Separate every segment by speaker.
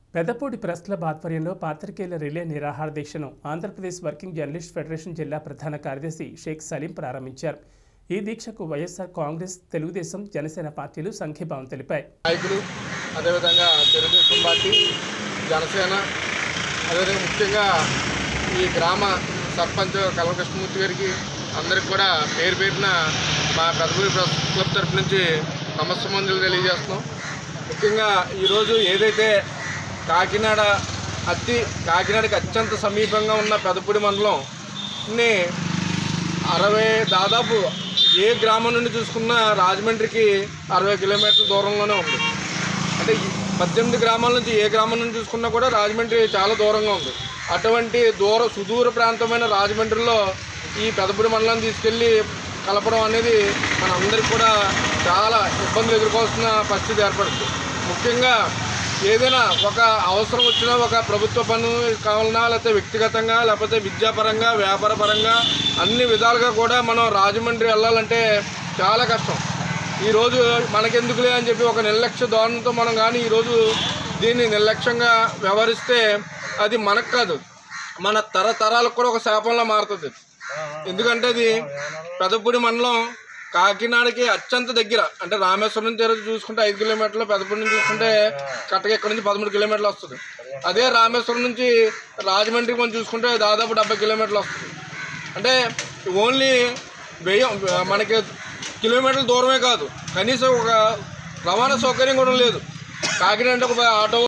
Speaker 1: Peddapudi press club ఆధ్వర్యంలో పాత్రికేయుల relay నిరాహార దీక్షను ఆంధ్రప్రదేశ్ వర్కింగ్ జర్నలిస్ట్ ఫెడరేషన్ జిల్లా ప్రధాన కార్యదర్శి షేక్ సలీం ప్రారంభించారు ఈ దీక్షకు వైఎస్ఆర్ కాంగ్రెస్ తెలుగుదేశం జనసేన పార్టీలు సంఘీభావం తెలిపాయి
Speaker 2: నాయకులు అదేవిధంగా తెలుగుదేశం పార్టీ జనసేన అదేవిధంగా ముఖ్యంగా ఈ గ్రామ సర్పంచ్ కల్వకృష్ణమూర్తి గారికి అందరికి కూడా పేరు పేరున మా పెద్దపూరి ప్రెస్ క్లబ్ తరఫు నుంచి నమస్త మందులు తెలియజేస్తున్నాం ముఖ్యంగా ఈరోజు ఏదైతే కాకినాడ అతి కాకినాడకి అత్యంత సమీపంగా ఉన్న పెదపూడి మండలంని అరవై దాదాపు ఏ గ్రామం నుండి చూసుకున్నా రాజమండ్రికి అరవై కిలోమీటర్ల దూరంలోనే ఉంది అంటే ఈ పద్దెనిమిది గ్రామాల నుంచి ఏ గ్రామం నుంచి చూసుకున్నా కూడా రాజమండ్రి చాలా దూరంగా ఉంది అటువంటి దూర సుదూర ప్రాంతమైన రాజమండ్రిలో ఈ పెదపూడి మండలాన్ని తీసుకెళ్ళి కలపడం అనేది మనందరికి కూడా చాలా ఇబ్బందులు ఎదుర్కోవాల్సిన పరిస్థితి ఏర్పడుతుంది ముఖ్యంగా ఏదైనా ఒక అవసరం వచ్చినా ఒక ప్రభుత్వ పన్ను కావాలన్నా లేకపోతే వ్యక్తిగతంగా లేకపోతే విద్యాపరంగా వ్యాపారపరంగా అన్ని విధాలుగా కూడా మనం రాజమండ్రి వెళ్ళాలంటే చాలా కష్టం ఈరోజు మనకెందుకులే అని చెప్పి ఒక నిర్లక్ష్య ధోరణితో మనం కానీ ఈరోజు దీన్ని నిర్లక్ష్యంగా వ్యవహరిస్తే అది మనకు కాదు మన తరతరాలకు కూడా ఒక శాపంలో మారుతుంది ఎందుకంటే అది పెదపూడి మండలం కాకినాడకి అత్యంత దగ్గర అంటే రామేశ్వరం నుంచి ఈరోజు చూసుకుంటే ఐదు కిలోమీటర్లు పెదపూడి నుంచి చూసుకుంటే కట్టగా ఇక్కడ నుంచి పదమూడు కిలోమీటర్లు వస్తుంది అదే రామేశ్వరం నుంచి రాజమండ్రికి మనం చూసుకుంటే దాదాపు డెబ్బై కిలోమీటర్లు వస్తుంది అంటే ఓన్లీ వ్యయం మనకి కిలోమీటర్ల దూరమే కాదు కనీసం ఒక రవాణా సౌకర్యం కూడా లేదు కాకినాడ అంటే ఒక ఆటో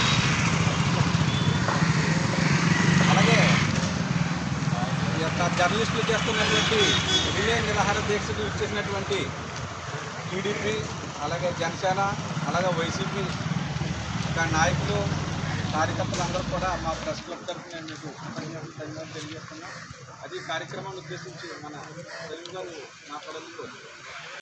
Speaker 3: అలాగే ఈ యొక్క జర్నలిస్టులు చేస్తున్నటువంటి రిలే నిరాహార దీక్షకు ఇచ్చేసినటువంటి టీడీపీ అలాగే జనసేన అలాగే వైసీపీ ఇంకా నాయకులు కార్యకర్తలు అందరూ కూడా మా ప్రెస్ క్లబ్ తరఫున నేను మీకు కృతజ్ఞతలు ధన్యవాదాలు తెలియజేస్తున్నాం అది ఈ కార్యక్రమాన్ని ఉద్దేశించి మన తెలుగు గారు మాట్లాడేందుకు